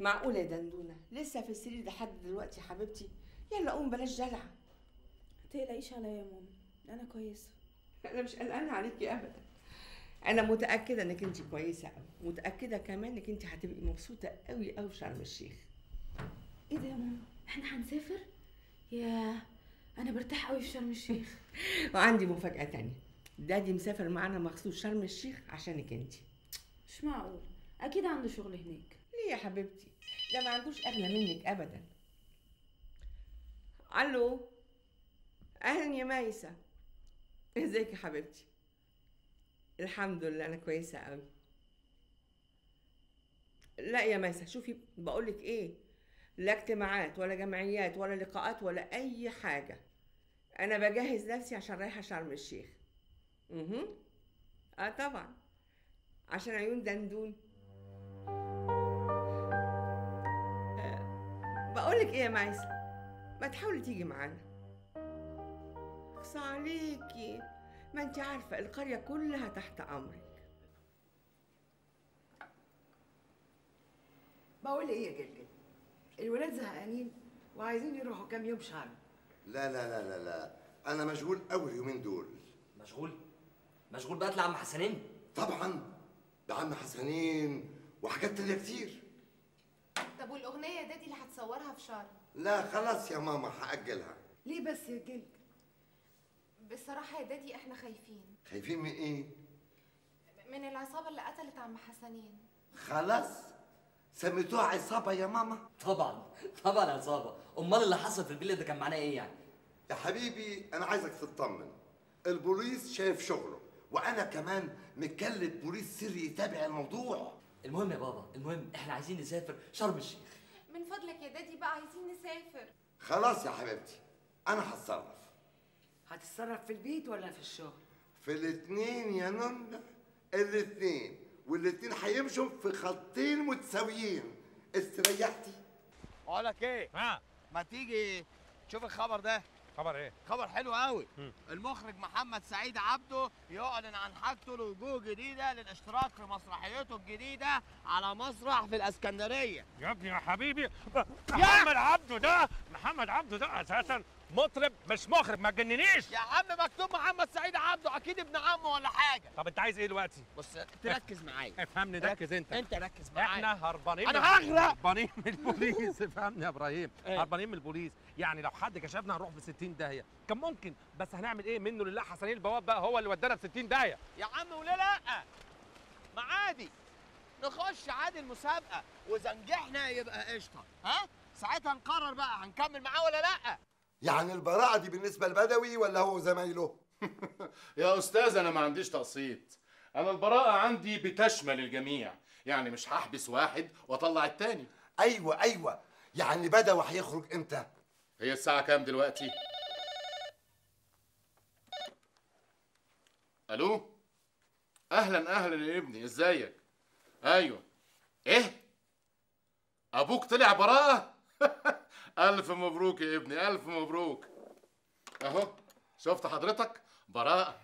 معقولة يا دندونة لسه في السرير لحد دلوقتي يا حبيبتي يلا قوم بلاش جلع تقلقيش عليا يا ماما انا كويسه انا مش قلقانة عليكي ابدا انا متأكدة انك انت كويسة قوي متأكدة كمان انك انت هتبقي مبسوطة قوي قوي في شرم الشيخ ايه ده يا ماما احنا هنسافر ياه انا برتاح قوي في شرم الشيخ وعندي مفاجأة تانية دادي مسافر معانا مخصوص شرم الشيخ عشانك انت مش معقول اكيد عنده شغل هناك ليه يا حبيبتي ده ما عندوش اغلى منك ابدا الو اهلا يا مايسة ازيك يا حبيبتي الحمد لله انا كويسة قوي لا يا مايسة شوفي بقولك ايه لا اجتماعات ولا جمعيات ولا لقاءات ولا اي حاجة انا بجهز نفسي عشان رايحة شرم الشيخ اها اه طبعا عشان عيون دندون بقولك ايه يا مايسة ما تحاولي تيجي معانا اخصى عليكي ما انت عارفة القرية كلها تحت امرك بقول ايه يا جلجل الولاد زهقانين وعايزين يروحوا كام يوم شرم لا لا لا لا لا انا مشغول اول يومين دول مشغول مشغول بقى اطلع عم حسنين طبعا ده عم حسنين وحاجات تانية كتير طب والاغنيه دي اللي هتصورها في شرم لا خلاص يا ماما هأجلها ليه بس يا جلجل بصراحه يا دادي احنا خايفين خايفين من ايه من العصابه اللي قتلت عم حسنين خلاص سميتوها عصابة يا ماما طبعا طبعا عصابه امال اللي حصل في الفيلا ده كان معناه ايه يعني يا حبيبي انا عايزك تطمن البوليس شايف شغله وانا كمان مكلف بوليس سري يتابع الموضوع المهم يا بابا المهم احنا عايزين نسافر شرم الشيخ من فضلك يا دادي بقى عايزين نسافر خلاص يا حبيبتي انا هتصرف هتتصرف في البيت ولا في الشغل في الاتنين يا نونا الاتنين والاتنين هيمشوا في خطين متساويين استريحتي اقول لك ايه ها ما تيجي تشوف الخبر ده خبر ايه خبر حلو قوي مم. المخرج محمد سعيد عبده يعلن عن حاجته لوجوه جديده للاشتراك في مسرحيته الجديده على مسرح في الاسكندريه يا ابني يا حبيبي محمد عبده ده محمد عبده ده اساسا مطرب مش مخرج ما تجننيش يا عم مكتوب محمد سعيد عبده اكيد ابن عمه ولا حاجه طب انت عايز ايه دلوقتي بص تركز معايا افهمني ركز انت انت ركز معايا احنا هربانين أنا من- هغرق. هربانين من البوليس افهمني يا ابراهيم ايه؟ هربانين من البوليس يعني لو حد كشفنا هنروح في 60 داهيه كان ممكن بس هنعمل ايه منه لله حسنين البواب بقى هو اللي ودانا في 60 داهيه يا عم وليه لا ما عادي نخش عادي المسابقه واذا نجحنا يبقى قشطه ها ساعتها نقرر بقى هنكمل معاه ولا لا يعني البراعة دي بالنسبة لبدوي ولا هو زمايله يا استاذ انا ما عنديش تقسيط انا البراءه عندي بتشمل الجميع يعني مش هحبس واحد واطلع التاني ايوه ايوه يعني بدوي هيخرج امتى هي الساعه كام دلوقتي الو اهلا اهلا يا ابني ازيك ايوه ايه ابوك طلع براءه الف مبروك يا ابني الف مبروك اهو شفت حضرتك براءه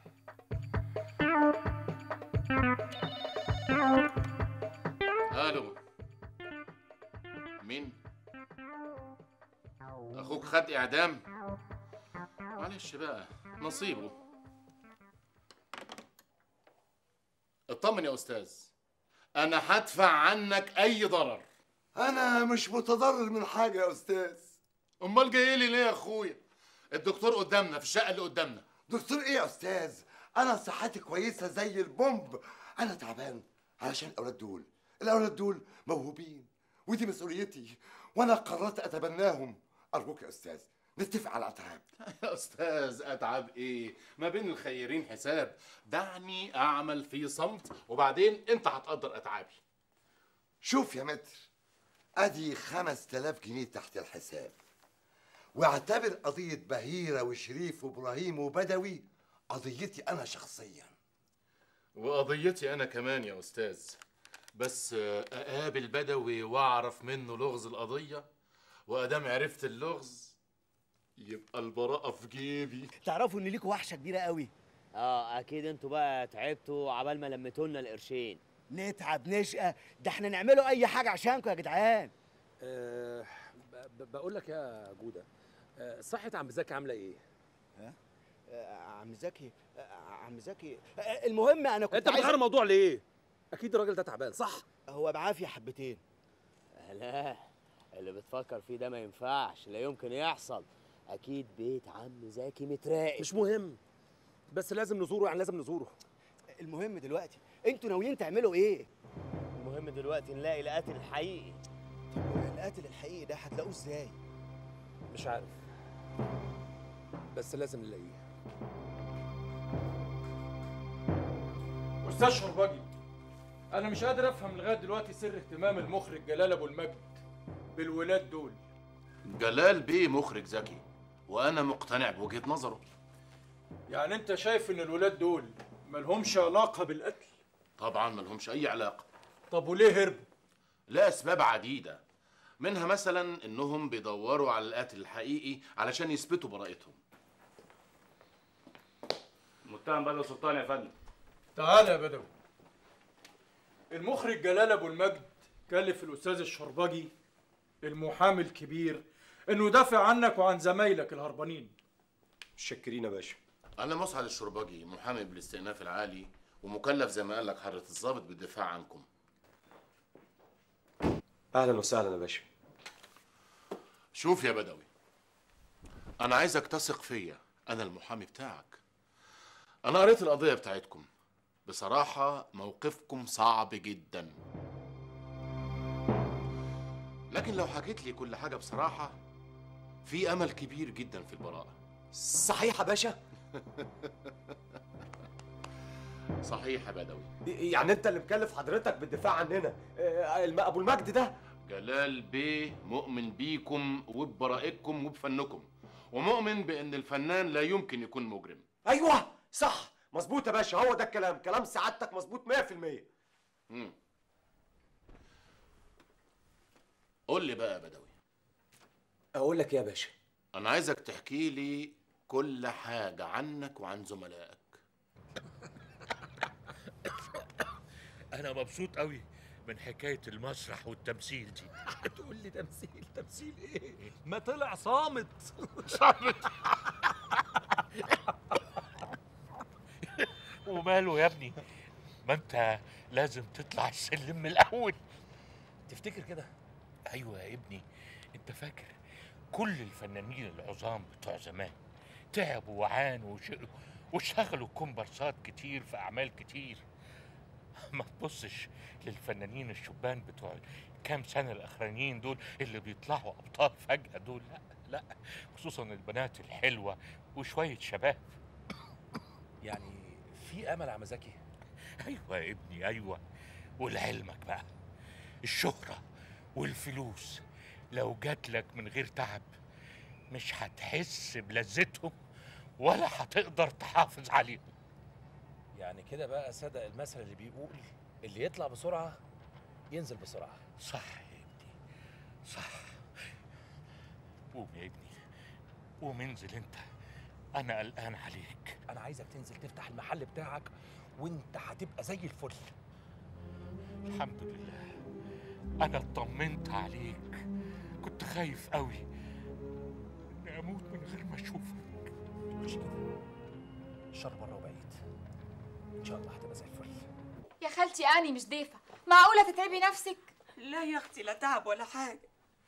الو مين اخوك خد اعدام معلش بقى نصيبه اطمن يا استاذ انا هدفع عنك اي ضرر انا مش متضرر من حاجة يا استاذ امال جاي لي ليه يا اخويا الدكتور قدامنا في الشقه اللي قدامنا دكتور ايه يا استاذ انا صحتي كويسة زي البومب انا تعبان علشان الاولاد دول الاولاد دول موهوبين ودي مسؤوليتي وانا قررت اتبناهم ارجوك يا استاذ نتفق على اتعاب يا استاذ اتعب ايه ما بين الخيرين حساب دعني اعمل في صمت وبعدين انت هتقدر اتعابي شوف يا متر ادي خمس تلاف جنيه تحت الحساب واعتبر قضية بهيرة وشريف وابراهيم وبدوي قضيتي انا شخصيا وقضيتي انا كمان يا استاذ بس آه، اقابل بدوي واعرف منه لغز القضيه وادام عرفت اللغز يبقى البراءه في جيبي تعرفوا ان ليكوا وحشه كبيره قوي اه اكيد انتوا بقى تعبتوا عبال ما لميتوا لنا القرشين نتعب نشقى ده احنا نعملوا اي حاجه عشانكم يا جدعان أه ب- ب- بقول لك يا جوده أه صحه عم زكي عامله ايه ها آه، عم زكي آه، عم زكي آه، المهم انا كنت انت عايز بتغير الموضوع ليه اكيد الراجل ده تعبان صح هو بعافيه حبتين لا اللي بتفكر فيه ده ما ينفعش لا يمكن يحصل اكيد بيت عم زكي متراقب مش مهم بس لازم نزوره يعني لازم نزوره المهم دلوقتي انتوا ناويين تعملوا ايه المهم دلوقتي نلاقي القاتل الحقيقي طب القاتل الحقيقي ده هتلاقوه ازاي مش عارف بس لازم نلاقيه استاذ شربجي انا مش قادر افهم لغايه دلوقتي سر اهتمام المخرج جلال ابو المجد بالولاد دول جلال بيه مخرج ذكي وانا مقتنع بوجهه نظره يعني انت شايف ان الولاد دول ملهمش علاقه بالقتل طبعا ملهمش اي علاقه طب وليه هربوا لاسباب عديده منها مثلا انهم بيدوروا على القاتل الحقيقي علشان يثبتوا براءتهم متهم بدر سلطان يا فندم تعال يا بدوي المخرج جلال ابو المجد كلف الاستاذ الشربجي المحامي الكبير انه يدافع عنك وعن زمايلك الهربانين متشكرين يا باشا انا مسعد الشربجي محامي بالاستئناف العالي ومكلف زي ما قال لك حضره الضابط بالدفاع عنكم اهلا وسهلا يا باشا شوف يا بدوي انا عايزك تثق فيا انا المحامي بتاعك انا قريت القضيه بتاعتكم بصراحه موقفكم صعب جدا لكن لو حكيت لي كل حاجه بصراحه في امل كبير جدا في البراءه صحيح يا باشا صحيح يا بدوي يعني انت اللي مكلف حضرتك بالدفاع عننا آه، الم- ابو المجد ده جلال بيه مؤمن بيكم وببرائتكم وبفنكم ومؤمن بان الفنان لا يمكن يكون مجرم ايوه صح مظبوط يا باشا هو ده الكلام كلام سعادتك مظبوط 100% مم. قول لي بقى يا بدوي اقول لك إيه يا باشا انا عايزك تحكي لي كل حاجه عنك وعن زملائك انا مبسوط قوي من حكايه المسرح والتمثيل دي تقول لي تمثيل تمثيل ايه ما طلع صامت صامت وماله يا ابني ما انت لازم تطلع السلم من الاول تفتكر كده ايوه يا ابني انت فاكر كل الفنانين العظام بتوع زمان تعبوا وعانوا وشقوا واشتغلوا كومبارسات كتير في اعمال كتير ما تبصش للفنانين الشبان بتوع كام سنه الاخرانيين دول اللي بيطلعوا ابطال فجاه دول لا لا خصوصا البنات الحلوه وشويه شباب يعني في امل يا عم زكي ايوه يا ابني ايوه ولعلمك بقى الشهره والفلوس لو جات لك من غير تعب مش هتحس بلذتهم ولا هتقدر تحافظ عليهم يعني كده بقى صدق المثل اللي بيقول اللي يطلع بسرعه ينزل بسرعه صح يا ابني صح قوم يا ابني قوم انزل انت انا قلقان عليك انا عايزك تنزل تفتح المحل بتاعك وانت هتبقى زي الفل الحمد لله انا اطمنت عليك كنت خايف قوي اني اموت من غير ما اشوفك مش كده الشر بره وبعيد ان شاء الله هتبقى زي الفل يا خالتي اني مش ضيفه معقوله تتعبي نفسك لا يا اختي لا تعب ولا حاجه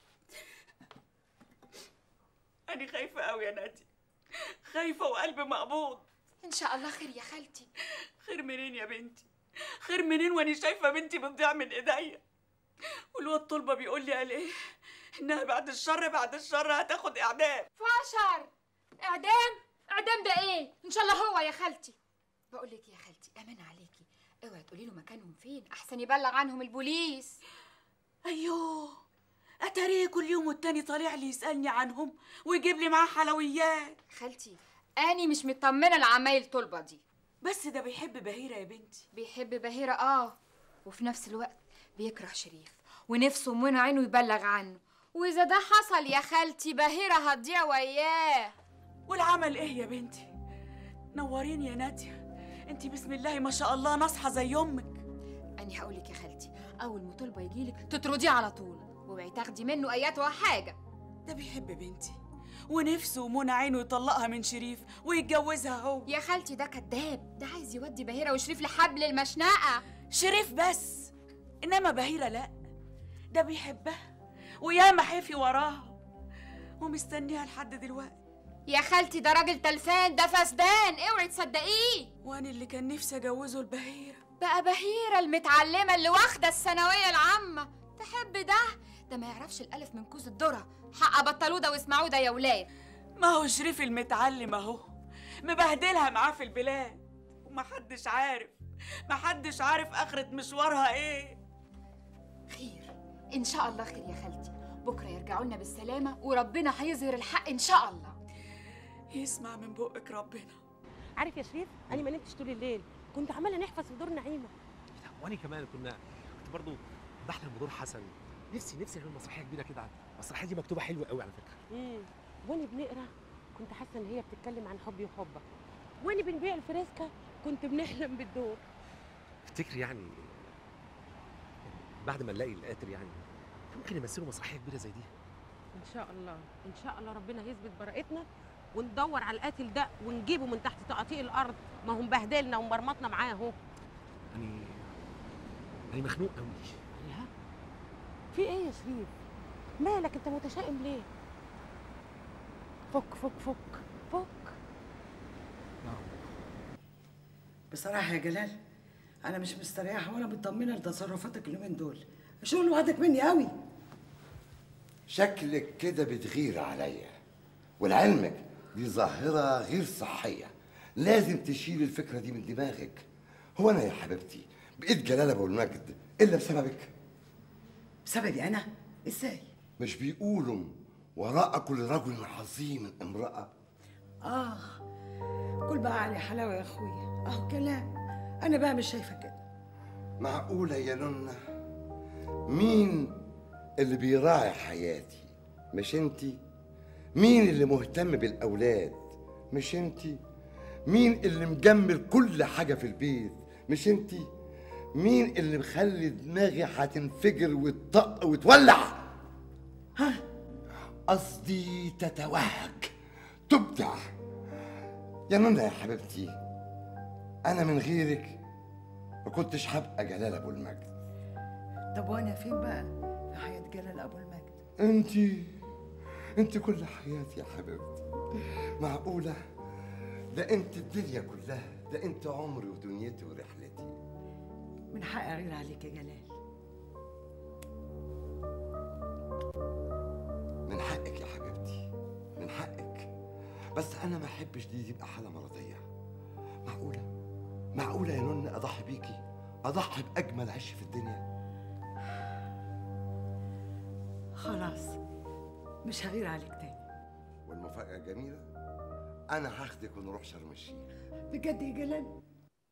انا خايفه قوي يا نادي خايفه وقلبي مقبوض ان شاء الله خير يا خالتي خير منين يا بنتي خير منين وانا شايفه بنتي بتضيع من ايديا والواد طلبه بيقول لي قال ايه انها بعد الشر بعد الشر هتاخد اعدام فاشر اعدام اعدام ده ايه ان شاء الله هو يا خالتي بقول لك يا خالتي امان عليكي اوعي تقولي له مكانهم فين احسن يبلغ عنهم البوليس ايوه اتاريه كل يوم والتاني طالع لي يسالني عنهم ويجيب لي معاه حلويات خالتي اني مش مطمنه لعمايل طلبه دي بس ده بيحب بهيره يا بنتي بيحب بهيره اه وفي نفس الوقت بيكره شريف ونفسه من عينه يبلغ عنه واذا ده حصل يا خالتي بهيره هتضيع وياه والعمل ايه يا بنتي نورين يا ناديه انت بسم الله ما شاء الله ناصحه زي امك اني هقول لك يا خالتي اول ما طلبه يجيلك تطرديه على طول واوعي تاخدي منه اياتها حاجه ده بيحب بنتي ونفسه ومنى عينه يطلقها من شريف ويتجوزها هو يا خالتي ده كداب ده عايز يودي بهيره وشريف لحبل المشنقه شريف بس انما بهيره لا ده بيحبها وياما حفي وراها ومستنيها لحد دلوقتي يا خالتي ده راجل تلفان ده فسدان اوعي تصدقيه وانا اللي كان نفسي اجوزه البهيره بقى بهيره المتعلمه اللي واخده الثانويه العامه تحب ده ده ما يعرفش الالف من كوز الذره حق بطلوه ده واسمعوه ده يا ولاد ما هو شريف المتعلم اهو مبهدلها معاه في البلاد ومحدش عارف محدش عارف اخرة مشوارها ايه خير ان شاء الله خير يا خالتي بكره يرجعوا لنا بالسلامه وربنا هيظهر الحق ان شاء الله يسمع من بقك ربنا عارف يا شريف انا ما نمتش طول الليل كنت عماله نحفظ في دور نعيمه وانا كمان كنا كنت برضو بحلم بدور حسن نفسي نفسي اعمل مسرحيه كبيره كده المسرحيه دي مكتوبه حلوه قوي على فكره امم وانا بنقرا كنت حاسه ان هي بتتكلم عن حبي وحبك وانا بنبيع الفريسكا كنت بنحلم بالدور افتكر يعني بعد ما نلاقي القاتل يعني ممكن يمثلوا مسرحيه كبيره زي دي ان شاء الله ان شاء الله ربنا هيثبت براءتنا وندور على القاتل ده ونجيبه من تحت تقاطيع الارض ما هم بهدلنا ومرمطنا معاه اهو يعني انا مخنوق قوي لا في ايه يا شريف مالك انت متشائم ليه فك فك فك فك بصراحة يا جلال أنا مش مستريحة ولا مطمنة لتصرفاتك اليومين دول الشغل واخدك مني قوي شكلك كده بتغير عليا ولعلمك دي ظاهرة غير صحية لازم تشيل الفكرة دي من دماغك هو أنا يا حبيبتي بقيت جلال أبو المجد إلا بسببك بسببي أنا؟ إزاي؟ مش بيقولوا وراء كل رجل عظيم امرأة آه كل بقى علي حلاوة يا أخويا أهو كلام أنا بقى مش شايفة كده معقولة يا نونة مين اللي بيراعي حياتي مش انتي مين اللي مهتم بالأولاد مش انتي مين اللي مجمل كل حاجة في البيت مش انتي مين اللي مخلي دماغي هتنفجر وتطق وتولع ها قصدي تتوهج تبدع يا نونة يا حبيبتي أنا من غيرك ما كنتش هبقى جلال أبو المجد طب وأنا فين بقى في حياة جلال أبو المجد؟ انتي انت كل حياتي يا حبيبتي معقولة ده انت الدنيا كلها ده انت عمري ودنيتي ورحلتي من حقي أغير عليك يا جلال من حقك يا حبيبتي من حقك بس انا ما احبش دي تبقى حالة مرضية معقولة معقولة يا نون اضحي بيكي اضحي باجمل عش في الدنيا خلاص مش هغير عليك تاني والمفاجأة الجميلة انا هاخدك ونروح شرم الشيخ بجد يا جلال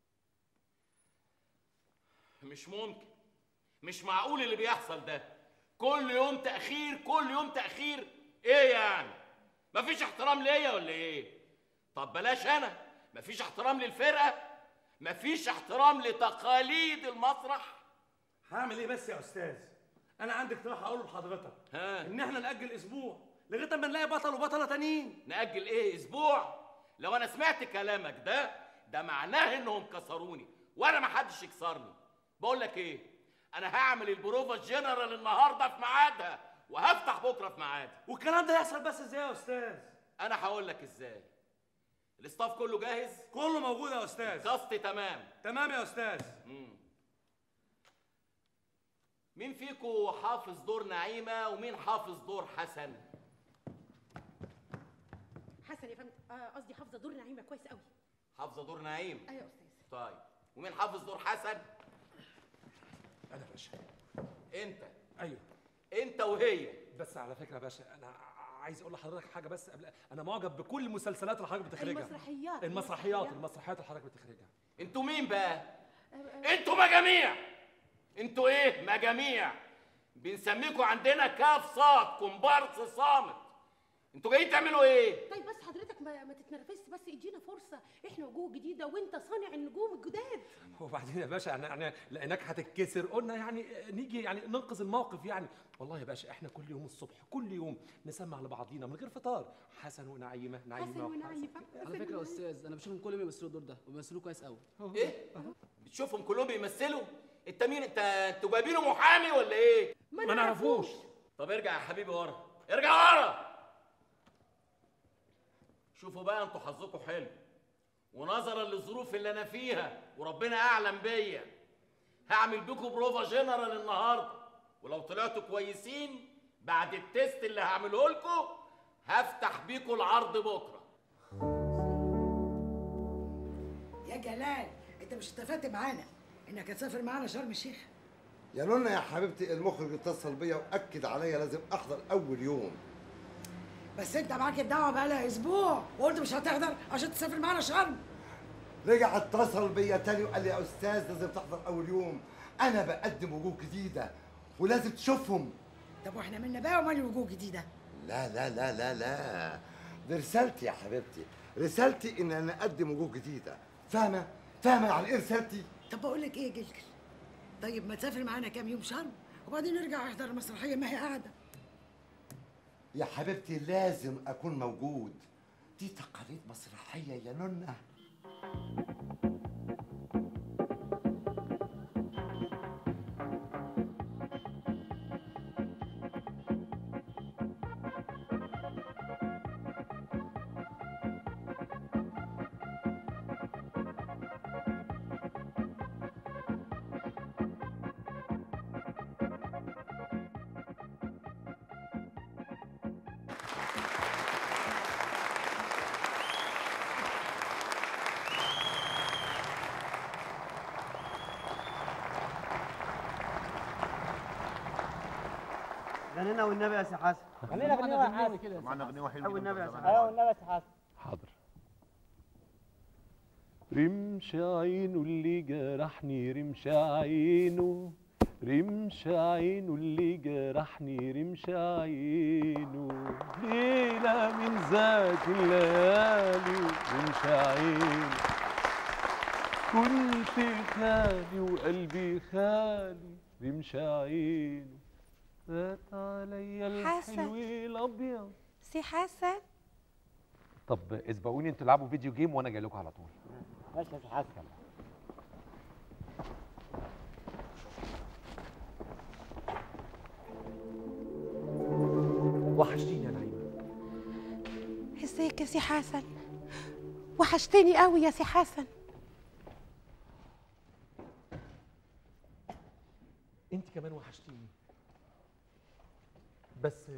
مش ممكن مش معقول اللي بيحصل ده كل يوم تأخير كل يوم تأخير ايه يعني مفيش احترام ليا ولا ايه طب بلاش انا مفيش احترام للفرقة مفيش احترام لتقاليد المسرح هعمل ايه بس يا استاذ انا عندي اقتراح اقوله لحضرتك ها ان احنا ناجل اسبوع لغايه اما نلاقي بطل وبطله تانيين نأجل ايه اسبوع لو انا سمعت كلامك ده ده معناه انهم كسروني وانا ما حدش يكسرني بقول لك ايه انا هعمل البروفا الجنرال النهارده في ميعادها وهفتح بكره في ميعادي والكلام ده يحصل بس ازاي يا استاذ انا هقول لك ازاي الاستاف كله جاهز كله موجود يا استاذ كاست تمام تمام يا استاذ مم. مين فيكو حافظ دور نعيمه ومين حافظ دور حسن حسن يا فندم آه، قصدي حافظه دور نعيمه كويس قوي حافظه دور نعيم ايوه يا استاذ طيب ومين حافظ دور حسن انا باشا انت ايوه انت وهي بس على فكره يا باشا انا عايز اقول لحضرتك حاجه بس قبل انا معجب بكل المسلسلات اللي حضرتك بتخرجها المسرحيات المسرحيات المسرحيات اللي حضرتك بتخرجها انتوا مين بقى انتوا مجاميع انتوا ايه مجاميع بنسميكوا عندنا كاف صاد كومبارس صامت انتوا جايين تعملوا ايه طيب بس حضرتك ما, ما تتنرفزش بس ادينا فرصه احنا وجوه جديده وانت صانع النجوم الجداد وبعدين يا باشا احنا احنا لقيناك هتتكسر قلنا يعني نيجي يعني ننقذ الموقف يعني والله يا باشا احنا كل يوم الصبح كل يوم نسمع لبعضينا من غير فطار حسن ونعيمه نعيمه وحسن. على فكره يا استاذ انا بشوفهم كل يوم بيمثلوا الدور ده وبيمثلوه كويس قوي ايه بتشوفهم كلهم بيمثلوا انت مين انت انتوا جايبينه محامي ولا ايه ما ما نعرفوش. طب ارجع يا حبيبي ورا ارجع ورا شوفوا بقى انتوا حظكم حلو ونظرا للظروف اللي انا فيها وربنا اعلم بيا هعمل بيكم بروفا جنرال النهارده ولو طلعتوا كويسين بعد التيست اللي هعمله لكم هفتح بيكم العرض بكره يا جلال انت مش اتفقت معانا انك هتسافر معانا شرم الشيخ يا نونا يا حبيبتي المخرج اتصل بيا واكد عليا لازم احضر اول يوم بس انت معاك الدعوه بقالها اسبوع وقلت مش هتحضر عشان تسافر معانا شرم رجع اتصل بيا تاني وقال لي يا استاذ لازم تحضر اول يوم انا بقدم وجوه جديده ولازم تشوفهم طب واحنا مالنا بقى ومال وجوه جديده لا لا لا لا لا دي رسالتي يا حبيبتي رسالتي ان انا اقدم وجوه جديده فاهمه فاهمه يعني ايه رسالتي طب بقول لك ايه يا جلجل طيب ما تسافر معانا كام يوم شرم وبعدين نرجع نحضر المسرحيه ما هي قاعده يا حبيبتي لازم اكون موجود دي تقاليد مسرحيه يا نونه غنينا والنبي يا سي حسن غنينا غنيوة يا حسن. كده معانا غنيوة حلوة أو النبي يا سي جدا حسن زمان. أيوة والنبي يا سي حسن حاضر رمش عينه اللي جرحني رمش عينه رمش عينه اللي جرحني رمش عينه ليلة من ذات الليالي رمش عينه كنت خالي وقلبي خالي رمش عينه فات عليا حسن. الحلو الابيض سي حسن طب اسبقوني انتوا العبوا فيديو جيم وانا جاي لكم على طول ماشي يا سي حسن وحشتيني يا نعيمه ازيك يا سي حسن وحشتني قوي يا سي حسن انت كمان وحشتيني بس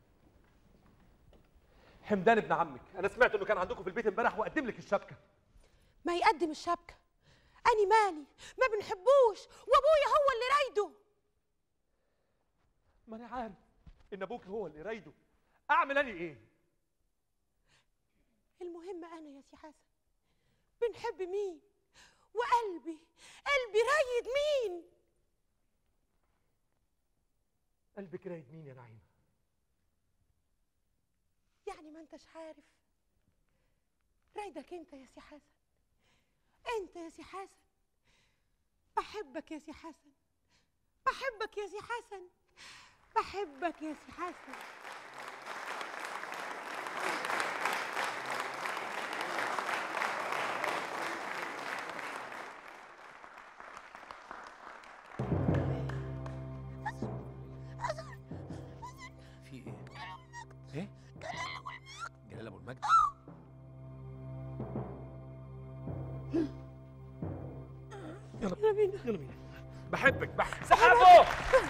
حمدان ابن عمك انا سمعت انه كان عندكم في البيت امبارح وقدم لك الشبكه ما يقدم الشبكه اني مالي ما بنحبوش وابويا هو اللي رايده ما انا عارف ان ابوك هو اللي رايده اعمل انا ايه المهم انا يا سي حسن بنحب مين وقلبي قلبي رايد مين قلبك رايد مين يا نعيمه يعني ما انتش عارف رايدك انت يا سي حسن انت يا سي حسن بحبك يا سي حسن بحبك يا سي حسن بحبك يا سي حسن في ايه ايه جلال ابو المجد يلا بينا يلا بينا بحبك بحبك سحبه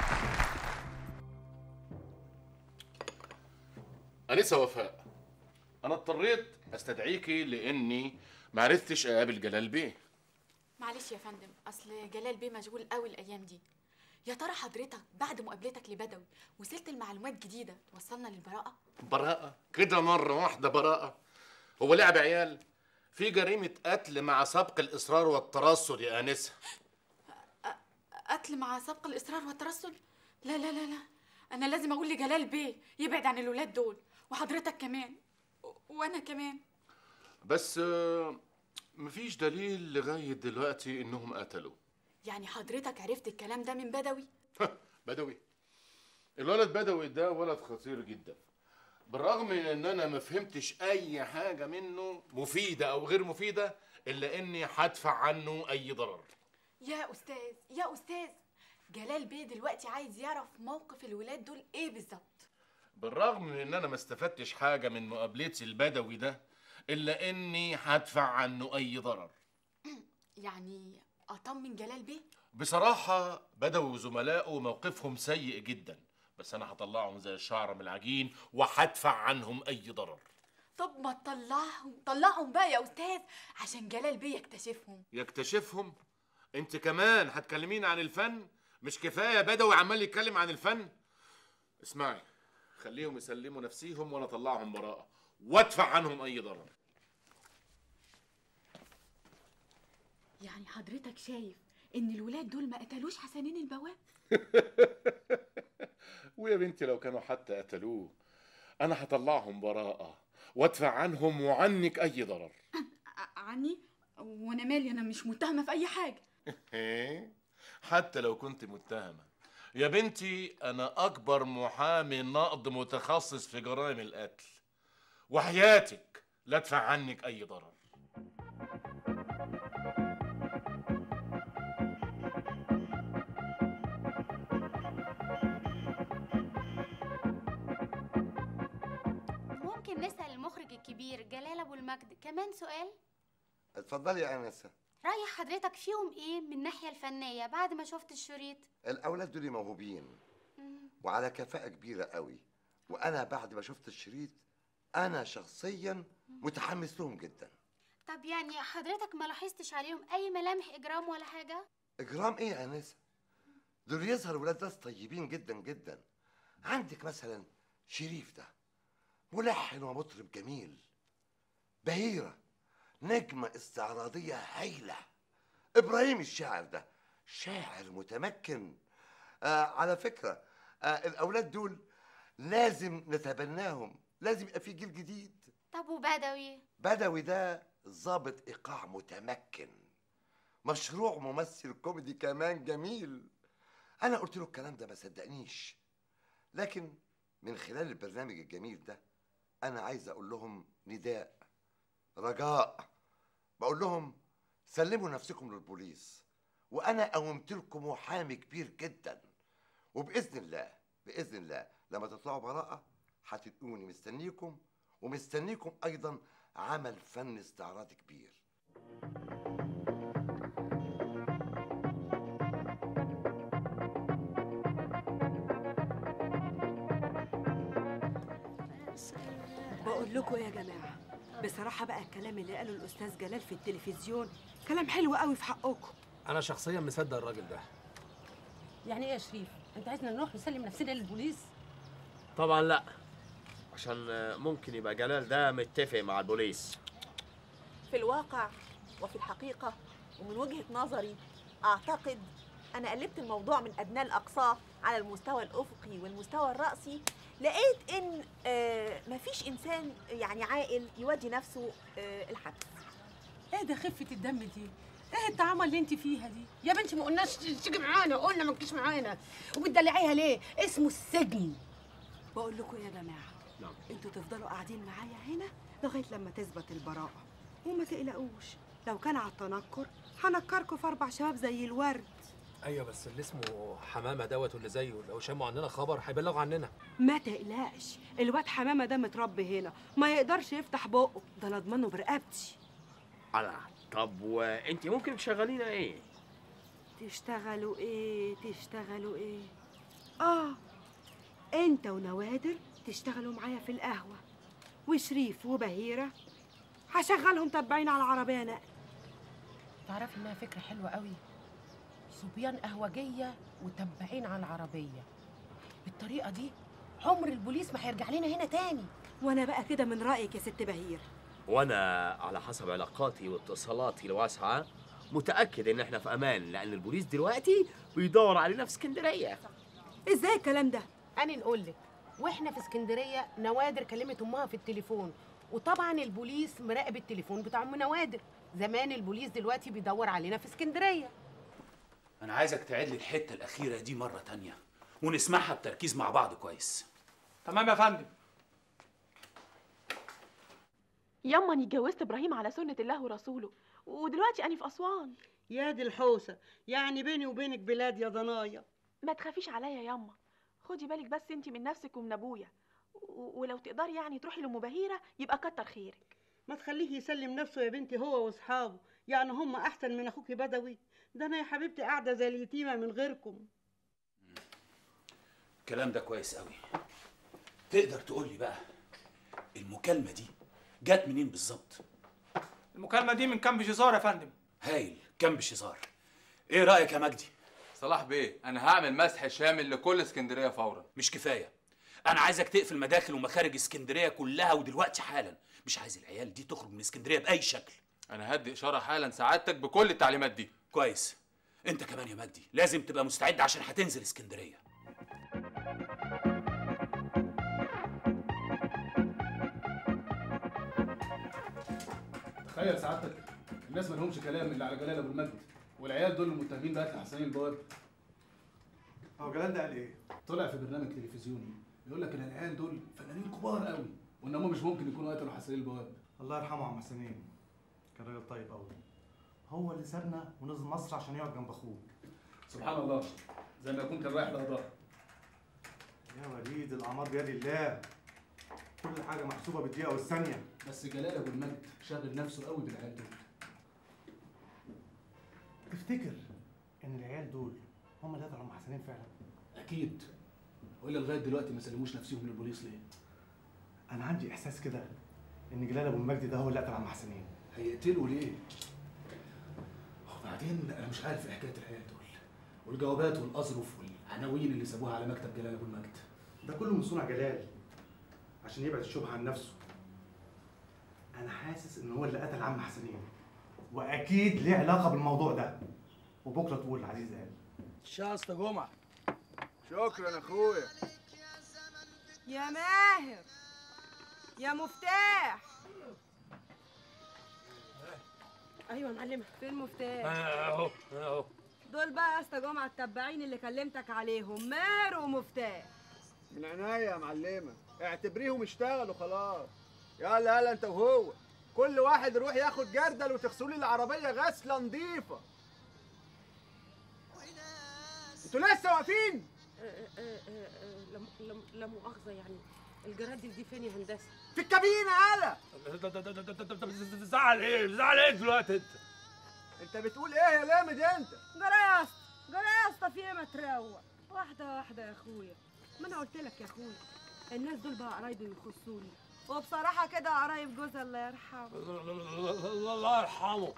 أنسة وفاء أنا اضطريت أستدعيكي لأني معرفتش أقابل جلال بيه معلش يا فندم اصل جلال بيه مشغول قوي الايام دي يا ترى حضرتك بعد مقابلتك لبدوي وصلت لمعلومات جديده توصلنا للبراءه براءة كده مرة واحدة براءة هو لعب عيال في جريمة قتل مع سبق الإصرار والترصد يا آنسة قتل مع سبق الاصرار والترصد لا لا لا لا انا لازم اقول لجلال بيه يبعد عن الولاد دول وحضرتك كمان و- وانا كمان بس آه، مفيش دليل لغاية دلوقتي إنهم قتلوا يعني حضرتك عرفت الكلام ده من بدوي بدوي الولد بدوي ده ولد خطير جدا بالرغم من ان انا ما فهمتش اي حاجه منه مفيده او غير مفيده الا اني هدفع عنه اي ضرر يا استاذ يا استاذ جلال بيه دلوقتي عايز يعرف موقف الولاد دول ايه بالظبط بالرغم من ان انا ما استفدتش حاجه من مقابلتي البدوي ده الا اني هدفع عنه اي ضرر يعني اطمن جلال بيه بصراحه بدوي وزملائه موقفهم سيء جدا بس انا هطلعهم زي الشعر من العجين وهدفع عنهم اي ضرر طب ما تطلعهم طلعهم بقى يا استاذ عشان جلال بيه يكتشفهم يكتشفهم انت كمان هتكلمين عن الفن مش كفايه بدوي عمال يتكلم عن الفن اسمعي خليهم يسلموا نفسيهم وانا اطلعهم براءه وادفع عنهم اي ضرر يعني حضرتك شايف ان الولاد دول ما قتلوش حسنين البواب ويا بنتي لو كانوا حتى قتلوه انا هطلعهم براءه وادفع عنهم وعنك اي ضرر ع- عني وانا مالي انا مش متهمه في اي حاجه إيه؟ حتى لو كنت متهمة يا بنتي أنا أكبر محامي نقض متخصص في جرائم القتل وحياتك لا أدفع عنك أي ضرر ممكن نسأل المخرج الكبير جلال أبو المجد كمان سؤال اتفضلي يا انسه رأي حضرتك فيهم إيه من الناحية الفنية بعد ما شفت الشريط الاولاد دول موهوبين مم. وعلى كفاءه كبيره قوي وانا بعد ما شفت الشريط انا شخصيا متحمس لهم جدا طب يعني حضرتك ما لاحظتش عليهم أي ملامح إجرام ولا حاجة اجرام ايه يا انسه دول يظهر ولاد ناس طيبين جدا جدا عندك مثلا شريف ده ملحن ومطرب جميل بهيرة نجمة استعراضية هايلة إبراهيم الشاعر ده شاعر متمكن آه على فكرة آه الأولاد دول لازم نتبناهم لازم يبقى في جيل جديد طب وبدوي بدوي ده ضابط إيقاع متمكن مشروع ممثل كوميدي كمان جميل أنا قلت له الكلام ده ما صدقنيش لكن من خلال البرنامج الجميل ده أنا عايز أقول لهم نداء رجاء بقول لهم سلموا نفسكم للبوليس وأنا قومت لكم محامي كبير جدا وبإذن الله بإذن الله لما تطلعوا براءة هتلقوني مستنيكم ومستنيكم أيضا عمل فن استعراضي كبير بقول لكم يا جماعه بصراحه بقى الكلام اللي قاله الاستاذ جلال في التلفزيون كلام حلو قوي في حقكم انا شخصيا مصدق الراجل ده يعني ايه يا شريف انت عايزنا نروح نسلم نفسنا للبوليس طبعا لا عشان آه، ممكن يبقى جلال ده متفق مع البوليس في الواقع وفي الحقيقة ومن وجهة نظري أعتقد أنا قلبت الموضوع من أدناه لأقصاه على المستوى الأفقي والمستوى الرأسي لقيت إن آه مفيش إنسان يعني عاقل يودي نفسه آه الحبس ايه ده خفه الدم دي ايه الطعامه اللي انت فيها دي يا بنتي ما قلناش تيجي معانا قلنا ما تجيش معانا وبتدلعيها ليه اسمه السجن بقول لكم يا جماعه نعم انتوا تفضلوا قاعدين معايا هنا لغايه لما تثبت البراءه وما تقلقوش لو كان على التنكر هنكركم في اربع شباب زي الورد ايوه بس اللي اسمه حمامه دوت واللي زيه لو شموا عننا خبر هيبلغوا عننا ما تقلقش الواد حمامه ده متربي هنا ما يقدرش يفتح بقه ده انا اضمنه برقبتي على طب وانت ممكن تشغلينا ايه تشتغلوا ايه تشتغلوا ايه اه انت ونوادر تشتغلوا معايا في القهوه وشريف وبهيره هشغلهم تبعين على العربيه نقل تعرفي انها فكره حلوه قوي صبيان قهوجيه وتبعين على العربيه بالطريقه دي عمر البوليس ما هيرجع لنا هنا تاني وانا بقى كده من رايك يا ست بهير وانا على حسب علاقاتي واتصالاتي الواسعه متاكد ان احنا في امان لان البوليس دلوقتي بيدور علينا في اسكندريه ازاي الكلام ده انا نقول لك واحنا في اسكندريه نوادر كلمت امها في التليفون وطبعا البوليس مراقب التليفون بتاع ام نوادر زمان البوليس دلوقتي بيدور علينا في اسكندريه انا عايزك تعيد لي الحته الاخيره دي مره تانية ونسمعها بتركيز مع بعض كويس تمام يا فندم يما اني اتجوزت ابراهيم على سنه الله ورسوله ودلوقتي انا في اسوان يا دي الحوسه يعني بيني وبينك بلاد يا ضنايا ما تخافيش عليا يما خدي بالك بس انت من نفسك ومن ابويا و- ولو تقدري يعني تروحي لام بهيره يبقى كتر خيرك ما تخليه يسلم نفسه يا بنتي هو واصحابه يعني هم احسن من اخوك بدوي ده انا يا حبيبتي قاعده زي اليتيمه من غيركم الكلام ده كويس قوي تقدر تقول لي بقى المكالمه دي جت منين بالظبط المكالمه دي من كامب جزار يا فندم هايل كان بشزار ايه رايك يا مجدي صلاح بيه انا هعمل مسح شامل لكل اسكندريه فورا مش كفايه انا عايزك تقفل مداخل ومخارج اسكندريه كلها ودلوقتي حالا مش عايز العيال دي تخرج من اسكندريه باي شكل انا هدي اشاره حالا سعادتك بكل التعليمات دي كويس انت كمان يا مجدي لازم تبقى مستعد عشان هتنزل اسكندريه تخيل سعادتك الناس ما لهمش كلام الا على جلال ابو المجد والعيال دول المتهمين بقى حسنين البواب هو جلال ده قال ايه؟ طلع في برنامج تلفزيوني يقول لك ان العيال دول فنانين كبار قوي وان هم مش ممكن يكونوا قتلوا حسنين البواب الله يرحمه عم حسنين كان راجل طيب قوي هو اللي سابنا ونزل مصر عشان يقعد جنب اخوه سبحان الله زي ما يكون كان رايح لقضاء يا وليد الاعمار بيد الله كل حاجه محسوبه بالدقيقه والثانيه بس جلال ابو المجد شاغل نفسه قوي بالعيال دول تفتكر ان العيال دول هم اللي قتلوا عم حسنين فعلا اكيد والا لغايه دلوقتي ما سلموش نفسهم للبوليس ليه انا عندي احساس كده ان جلال ابو المجد ده هو اللي قتل عم حسنين هيقتلوا ليه وبعدين انا مش عارف ايه حكايه العيال دول والجوابات والاظرف والعناوين اللي سابوها على مكتب جلال ابو المجد ده كله من صنع جلال عشان يبعد الشبهه عن نفسه انا حاسس ان هو اللي قتل عم حسنين واكيد ليه علاقه بالموضوع ده وبكره تقول العزيز قال شاسطة جمعة شكرا اخويا يا ماهر يا مفتاح ايوه يا معلمه فين المفتاح اهو اهو دول بقى يا اسطى جمعه التبعين اللي كلمتك عليهم ماهر ومفتاح من عينيا يا معلمة اعتبريهم اشتغلوا خلاص يلا يلا انت وهو كل واحد يروح ياخد جردل وتغسلوا لي العربية غسلة نظيفة انتوا لسه واقفين لا مؤاخذه يعني الجرادل دي فين يا هندسه في الكابينة يلا زعل ايه زعل ايه دلوقتي انت انت بتقول ايه يا لامد انت جرى يا اسطى جرى يا اسطى في ايه ما تروق واحده واحده يا اخويا ما انا قلت لك يا اخويا الناس دول بقى قرايبي ويخصوني وبصراحه كده قرايب جوزها الله يرحمه الله يرحمه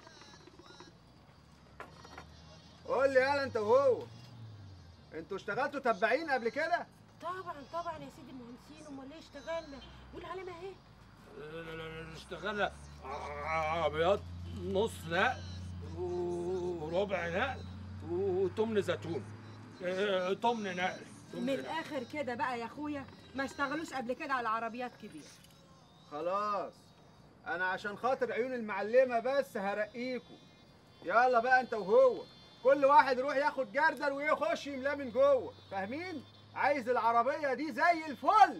قول لي يلا انت وهو انتوا اشتغلتوا تبعين قبل كده طبعا طبعا يا سيدي المهندسين امال ليه اشتغلنا والعلامه اهي اشتغلنا عربيات نص نقل وربع نقل وتمن زيتون اه، تمن نقل من تمن نقل. الاخر كده بقى يا اخويا ما اشتغلوش قبل كده على عربيات كبيره خلاص انا عشان خاطر عيون المعلمه بس هرقيكوا يلا بقى انت وهو كل واحد يروح ياخد جردل ويخش يملاه من جوه فاهمين عايز العربيه دي زي الفل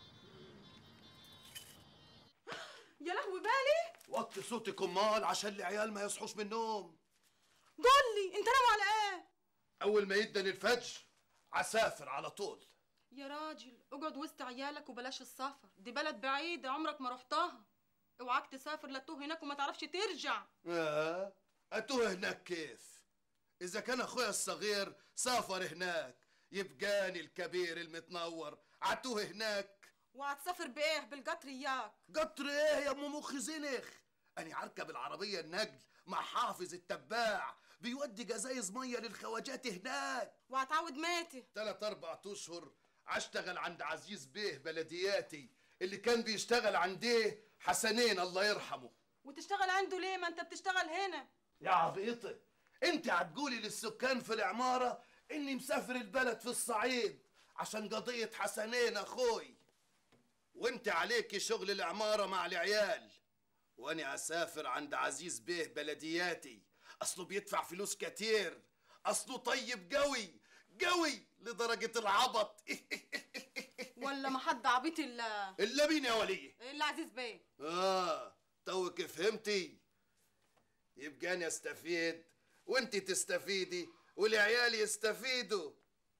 يا لهوي بالي وطي صوتك امال عشان العيال ما يصحوش من النوم قول لي انت ناوي على ايه اول ما يدن الفجر عسافر على طول يا راجل اقعد وسط عيالك وبلاش السفر دي بلد بعيدة عمرك ما رحتها اوعاك تسافر لا تتوه هناك وما تعرفش ترجع اه اتوه هناك كيف اذا كان اخويا الصغير سافر هناك يبقاني الكبير المتنور عتوه هناك وهتسافر بايه بالقطر اياك قطر ايه يا ام مخ زنخ انا هركب العربيه النقل مع حافظ التباع بيودي جزايز ميه للخواجات هناك وهتعود ماتي تلات اربع اشهر اشتغل عند عزيز بيه بلدياتي اللي كان بيشتغل عنديه حسنين الله يرحمه وتشتغل عنده ليه ما انت بتشتغل هنا يا عبيطة انت هتقولي للسكان في العمارة اني مسافر البلد في الصعيد عشان قضية حسنين اخوي وانت عليكي شغل العمارة مع العيال وأنا أسافر عند عزيز بيه بلدياتي أصله بيدفع فلوس كتير أصله طيب قوي قوي لدرجة العبط ولا ما حد عبيط الا إلا مين يا ولية الا عزيز بيه آه توك فهمتي يبقى أنا أستفيد وأنت تستفيدي والعيال يستفيدوا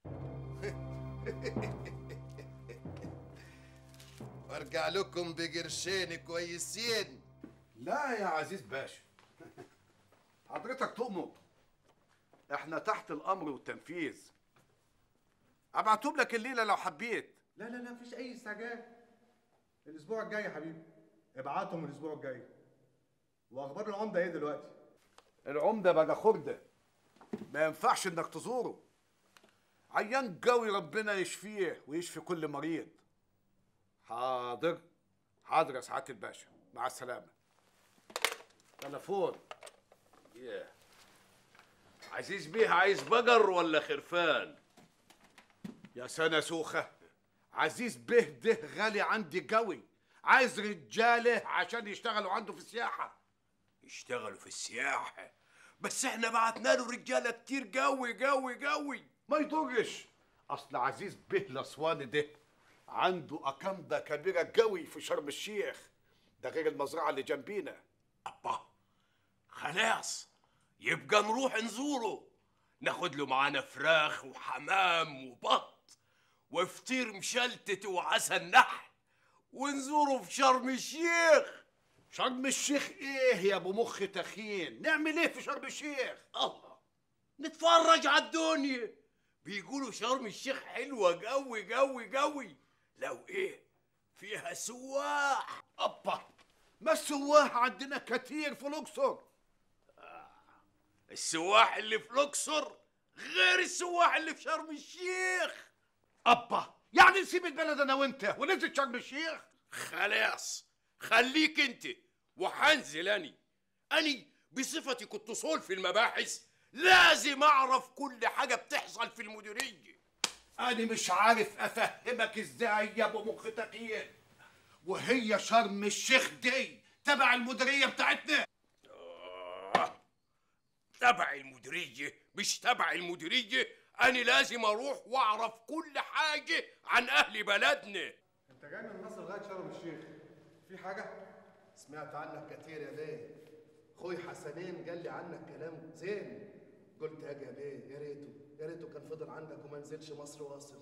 وارجع لكم بقرشين كويسين لا يا عزيز باشا حضرتك تؤمر احنا تحت الامر والتنفيذ ابعتهم لك الليله لو حبيت لا لا لا مفيش اي استعجال الاسبوع الجاي يا حبيبي ابعتهم الاسبوع الجاي واخبار العمده ايه دلوقتي العمده بقى خرده ما ينفعش انك تزوره عيان قوي ربنا يشفيه ويشفي كل مريض حاضر حاضر يا سعاده الباشا مع السلامه تليفون ياه عزيز بيه عايز بقر ولا خرفان يا سنة سوخة عزيز به ده غالي عندي قوي عايز رجاله عشان يشتغلوا عنده في السياحة يشتغلوا في السياحة بس احنا بعتنا له رجالة كتير قوي قوي قوي ما يضرش اصل عزيز به الاسواني ده عنده أكمدة كبيرة قوي في شرم الشيخ ده غير المزرعة اللي جنبينا خلاص يبقى نروح نزوره ناخد له معانا فراخ وحمام وبط وفطير مشلتت وعسل نحل ونزوره في شرم الشيخ شرم الشيخ ايه يا ابو مخ تخين نعمل ايه في شرم الشيخ الله نتفرج على الدنيا بيقولوا شرم الشيخ حلوة قوي قوي قوي لو ايه فيها سواح ابا ما السواح عندنا كتير في الاقصر السواح اللي في الاقصر غير السواح اللي في شرم الشيخ ابا يعني نسيب البلد انا وانت وننزل شرم الشيخ خلاص خليك انت وحنزل اني اني بصفتي كنت صول في المباحث لازم اعرف كل حاجه بتحصل في المديريه انا مش عارف افهمك ازاي يا ابو مخ تخين وهي شرم الشيخ دي تبع المديريه بتاعتنا آه. تبع المديريه مش تبع المديريه انا لازم اروح واعرف كل حاجه عن اهل بلدنا انت جاي من مصر لغايه شرم الشيخ في حاجه سمعت عنك كتير يا بيه خوي حسنين قال لي عنك كلام زين قلت اجي يا بيه يا ريته يا ريته كان فضل عندك وما نزلش مصر واصل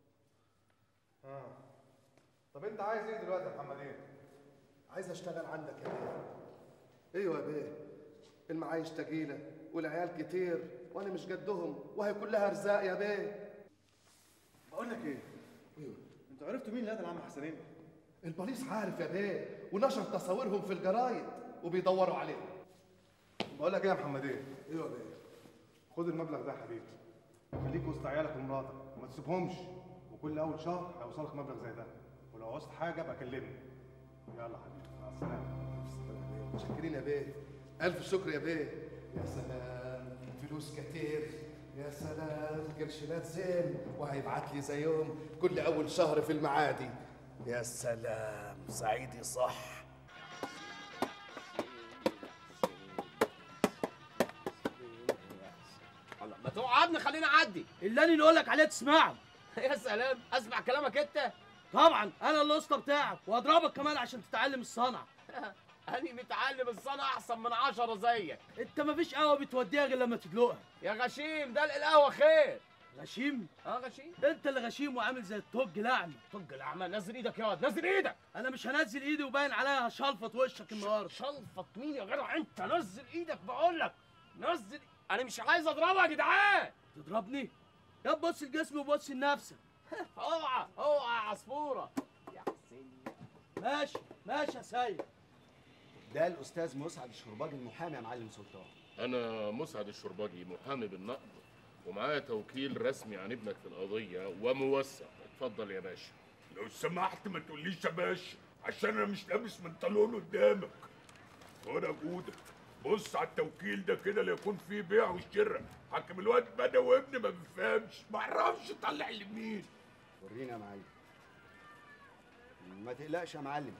اه طب انت عايز ايه دلوقتي يا محمد ايه عايز اشتغل عندك يا بيه ايوه يا بيه المعايش تقيله والعيال كتير وانا مش قدهم وهي كلها ارزاق يا بيه بقول لك ايه ايوه انتوا عرفتوا مين اللي قتل عم حسنين البوليس عارف يا بيه ونشر تصاويرهم في الجرايد وبيدوروا عليهم بقول لك ايه يا محمد ايه ايوه يا بيه خد المبلغ ده يا حبيبي خليك وسط عيالك ومراتك وما تسيبهمش وكل اول شهر هيوصلك مبلغ زي ده ولو عوزت حاجه ابقى كلمني يلا حبيبي مع السلامه متشكرين يا بيه الف شكر يا بيه يا سلام فلوس كتير يا سلام قرشينات زين وهيبعت لي زيهم كل اول شهر في المعادي يا سلام صعيدي صح الله ما تقعدنا خلينا اعدي اللي انا اللي اقول لك عليه تسمعه يا سلام اسمع كلامك انت طبعا انا الاسطى بتاعك واضربك كمان عشان تتعلم الصنعه أنا متعلم الصنعة أحسن من عشرة زيك انت مفيش قهوه بتوديها غير لما تدلقها يا غشيم ده القهوة خير غشيم اه غشيم انت اللي غشيم وعامل زي الطج الاعمى طج الاعمى نزل ايدك يا واد نزل ايدك انا مش هنزل ايدي وباين عليها هشلفط وشك النهارده شلفط مين يا جدع انت نزل ايدك بقول لك نزل انا مش عايز اضربها يا جدعان تضربني يا بص لجسمي وبص لنفسك اوعى اوعى يا عصفورة يا حسين ماشي ماشي يا سيد ده الاستاذ مسعد الشرباجي المحامي يا معلم سلطان أنا مسعد الشرباجي محامي بالنقد ومعايا توكيل رسمي عن ابنك في القضية وموثق اتفضل يا باشا لو سمحت ما تقوليش يا باشا عشان انا مش لابس بنطلون قدامك وانا جودة بص على التوكيل ده كده لا يكون فيه بيع وشراء حاكم الواد بدوي ابني ما بيفهمش ما اعرفش يطلع لمين ورينا يا معلم ما تقلقش يا معلم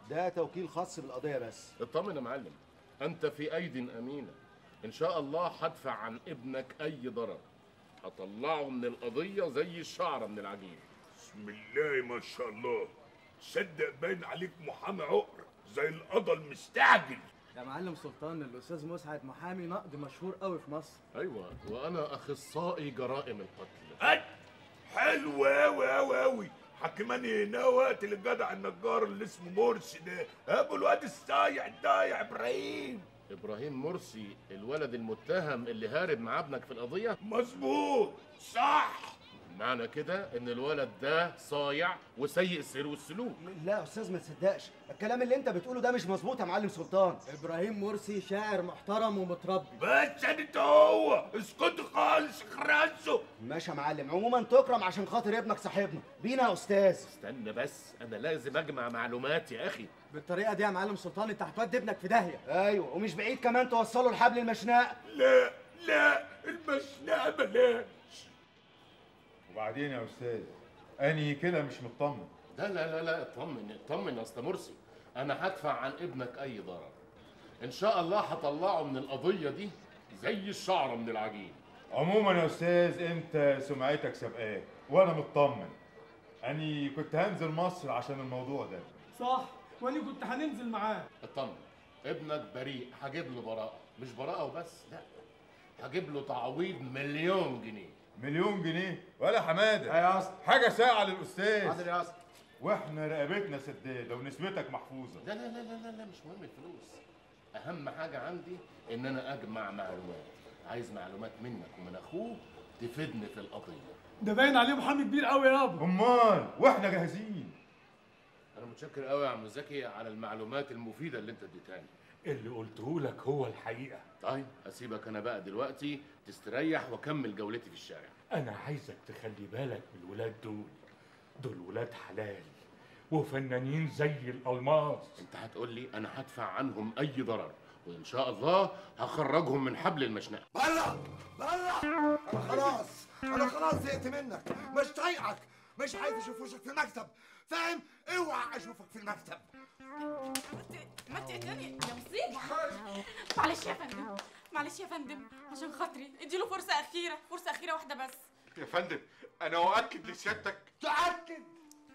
ده توكيل خاص بالقضيه بس اطمن يا معلم انت في ايد امينه ان شاء الله هدفع عن ابنك اي ضرر هطلعه من القضيه زي الشعره من العجين بسم الله ما شاء الله صدق باين عليك محامي عقر زي القضا المستعجل يا معلم سلطان الاستاذ مسعد محامي نقد مشهور قوي في مصر ايوه وانا اخصائي جرائم القتل هات حلو اوي اوي اوي حكماني هنا وقت الجدع النجار اللي اسمه مرسي ده ابو الواد الصايع الضايع ابراهيم ابراهيم مرسي الولد المتهم اللي هارب مع ابنك في القضيه مظبوط صح معنى كده ان الولد ده صايع وسيء السير والسلوك لا يا استاذ ما تصدقش الكلام اللي انت بتقوله ده مش مظبوط يا معلم سلطان ابراهيم مرسي شاعر محترم ومتربي بس انت هو اسكت خالص خرسه ماشي يا معلم عموما تكرم عشان خاطر ابنك صاحبنا بينا يا استاذ استنى بس انا لازم اجمع معلومات يا اخي بالطريقه دي يا معلم سلطان انت هتودي ابنك في داهيه ايوه ومش بعيد كمان توصله لحبل المشنقه لا لا المشنقه بلاش وبعدين يا استاذ اني كده مش مطمن لا لا لا لا اطمن اطمن يا اسطى مرسي انا هدفع عن ابنك اي ضرر ان شاء الله هطلعه من القضيه دي زي الشعره من العجين عموما يا استاذ انت سمعتك سابقاك وانا مطمن اني كنت هنزل مصر عشان الموضوع ده صح وانا كنت هننزل معاه اطمن ابنك بريء هجيب له براءه مش براءه وبس لا هجيب له تعويض مليون جنيه مليون جنيه ولا حماده يا اسطى حاجه ساعه للاستاذ حاضر يا اسطى واحنا رقبتنا سداده ونسبتك محفوظه لا لا لا لا لا, لا مش مهم الفلوس اهم حاجه عندي ان انا اجمع معلومات عايز معلومات منك ومن اخوه تفيدني في القضيه ده باين عليه محامي كبير قوي يابا امال واحنا جاهزين انا متشكر قوي يا عم زكي على المعلومات المفيده اللي انت اديتها لي اللي قلته لك هو الحقيقه طيب اسيبك انا بقى دلوقتي تستريح واكمل جولتي في الشارع انا عايزك تخلي بالك من الولاد دول دول ولاد حلال وفنانين زي الالماس انت هتقول لي انا هدفع عنهم اي ضرر وان شاء الله هخرجهم من حبل المشنقه بره بره انا خلاص انا خلاص زهقت منك مش طايقك مش عايز اشوف وشك في المكتب فاهم اوعى اشوفك في المكتب ما تقتلني يا مصيبة معلش يا فندم معلش يا فندم عشان خاطري اديله فرصة أخيرة فرصة أخيرة واحدة بس يا فندم انا اؤكد لسيادتك تأكد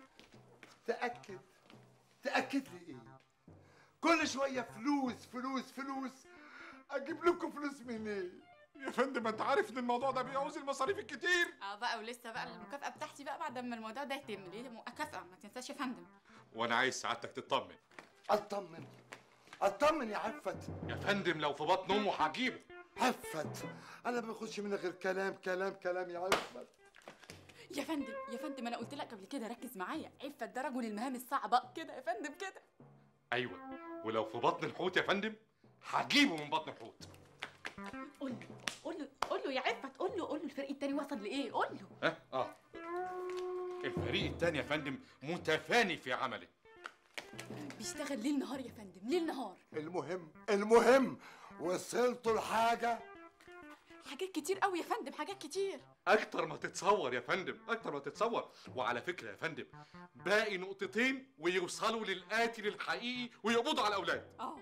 تأكد تأكد لي ايه كل شوية فلوس فلوس فلوس اجيب لكم فلوس منين يا فندم انت عارف ان الموضوع ده بيعوز المصاريف الكتير اه بقى ولسه بقى المكافأة بتاعتي بقى بعد ما الموضوع ده يتم ليه مكافأة ما تنساش يا فندم وانا عايز سعادتك تطمن اطمن اطمن يا عفت يا فندم لو في بطن امه هجيبه عفت انا ما باخدش منها غير كلام كلام كلام يا عفت يا فندم يا فندم انا قلت لك قبل كده ركز معايا عفة ده رجل المهام الصعبة كده يا فندم كده ايوه ولو في بطن الحوت يا فندم هجيبه من بطن الحوت قول له قول له قول له يا عفت قول له قول له الفريق التاني وصل لايه قول له ها اه الفريق التاني يا فندم متفاني في عمله بيشتغل ليل نهار يا فندم ليل نهار المهم المهم وصلتوا لحاجة حاجات كتير قوي يا فندم حاجات كتير اكتر ما تتصور يا فندم اكتر ما تتصور وعلى فكره يا فندم باقي نقطتين ويوصلوا للقاتل الحقيقي ويقبضوا على الاولاد اه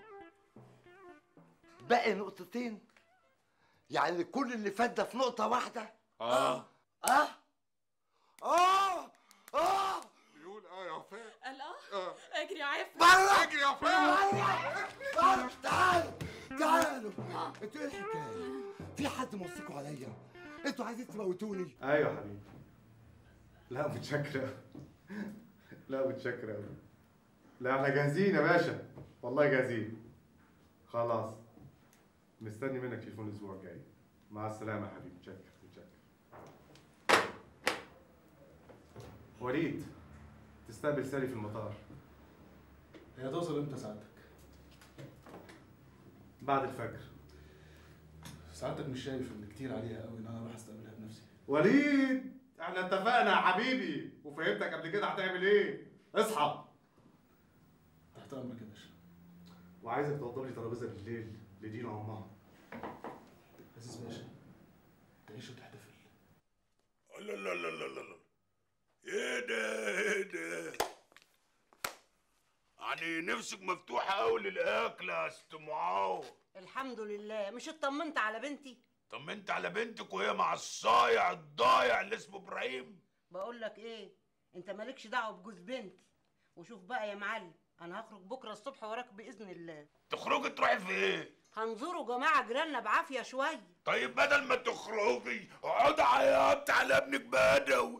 باقي نقطتين يعني كل اللي فات ده في نقطة واحدة اه اه اه اه بيقول اه يا وفاء قال اه اه اجري يا عفة بره اجري يا وفاء تعالوا تعالوا تعالوا انتوا ايه الحكاية؟ في حد موصيكوا عليا؟ انتوا عايزين تموتوني؟ ايوه يا حبيبي لا متشكر لا متشكر أوي. لا احنا جاهزين يا باشا والله جاهزين خلاص مستني منك تليفون الاسبوع الجاي مع السلامه يا حبيبي متشكر متشكر وليد تستقبل سالي في المطار هي توصل امتى سعادتك؟ بعد الفجر سعادتك مش شايف ان كتير عليها قوي ان انا اروح استقبلها بنفسي وليد احنا اتفقنا يا حبيبي وفهمتك قبل كده هتعمل ايه اصحى تحت امرك يا باشا وعايزك توضب لي ترابيزه بالليل لدينا وامها عزيز باشا تعيش وتحتفل لا لا لا لا لا لا ايه ده ايه ده يعني نفسك مفتوحه قوي للاكل يا ست معاوض الحمد لله مش اطمنت على بنتي طمنت على بنتك وهي مع الصايع الضايع اللي اسمه ابراهيم بقول لك ايه انت مالكش دعوه بجوز بنتي وشوف بقى يا معلم انا هخرج بكره الصبح وراك باذن الله تخرجي تروحي فين هنزوروا جماعه جيراننا بعافيه شويه طيب بدل ما تخرجي اقعدي عيطت على ابنك بدوي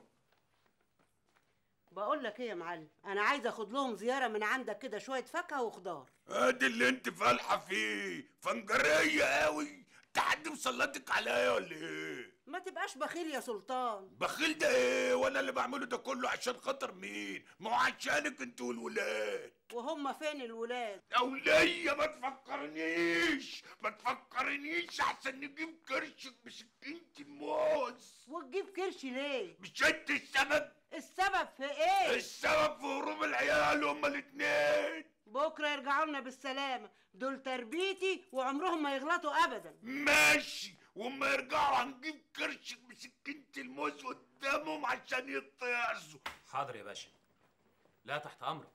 بقول لك ايه يا معلم انا عايزه اخد لهم زياره من عندك كده شويه فاكهه وخضار ادي اللي انت فالحه فيه فنجريه قوي انت حد مسلطك عليا ولا ايه ما تبقاش بخيل يا سلطان بخيل ده ايه وانا اللي بعمله ده كله عشان خاطر مين ما هو عشانك انت والولاد وهم فين الولاد يا ولية ما تفكرنيش ما تفكرنيش احسن نجيب كرشك بسكينة الموز وتجيب كرش ليه مش انت السبب السبب في ايه السبب في هروب العيال هما الاتنين بكره يرجعوا لنا بالسلامه دول تربيتي وعمرهم ما يغلطوا ابدا ماشي وما يرجعوا هنجيب كرشك بسكينة الموز قدامهم عشان يتيأسوا حاضر يا باشا لا تحت امرك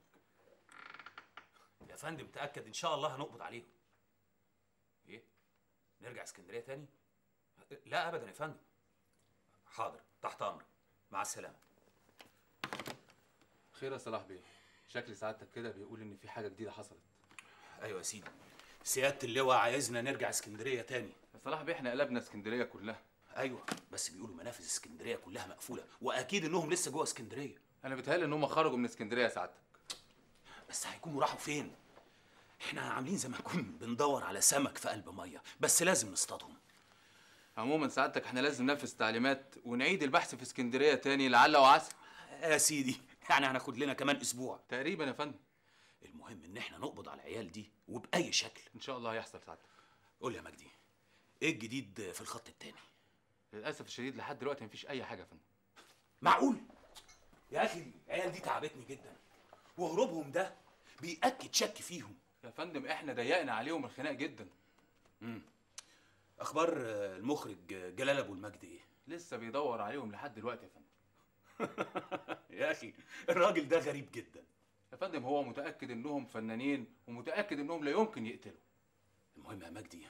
يا فندم تاكد ان شاء الله هنقبض عليهم ايه نرجع اسكندريه تاني لا ابدا يا فندم حاضر تحت امرك مع السلامه خير يا صلاح بيه شكل سعادتك كده بيقول ان في حاجه جديده حصلت ايوه يا سيدي سياده اللواء عايزنا نرجع اسكندريه تاني يا صلاح بيه احنا قلبنا اسكندريه كلها ايوه بس بيقولوا منافذ اسكندريه كلها مقفوله واكيد انهم لسه جوه اسكندريه انا بيتهيألي ان هم خرجوا من اسكندريه يا سعادتك بس هيكونوا راحوا فين احنا عاملين زي ما نكون بندور على سمك في قلب ميه بس لازم نصطادهم عموما سعادتك احنا لازم ننفذ تعليمات ونعيد البحث في اسكندريه تاني لعل وعسى يا سيدي يعني هناخد لنا كمان اسبوع تقريبا يا فندم المهم ان احنا نقبض على العيال دي وباي شكل ان شاء الله هيحصل سعادتك قول لي يا مجدي ايه الجديد في الخط التاني للاسف الشديد لحد دلوقتي مفيش اي حاجه يا فندم معقول يا اخي العيال دي تعبتني جدا وهروبهم ده بيأكد شك فيهم يا فندم احنا ضيقنا عليهم الخناق جدا امم اخبار آه، المخرج جلال ابو المجد ايه لسه بيدور عليهم لحد دلوقتي يا فندم يا اخي الراجل ده غريب جدا يا فندم هو متاكد انهم فنانين ومتاكد انهم لا يمكن يقتلوا المهم يا مجدي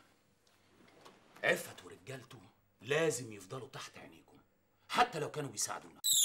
عفت ورجالته لازم يفضلوا تحت عينيكم حتى لو كانوا بيساعدونا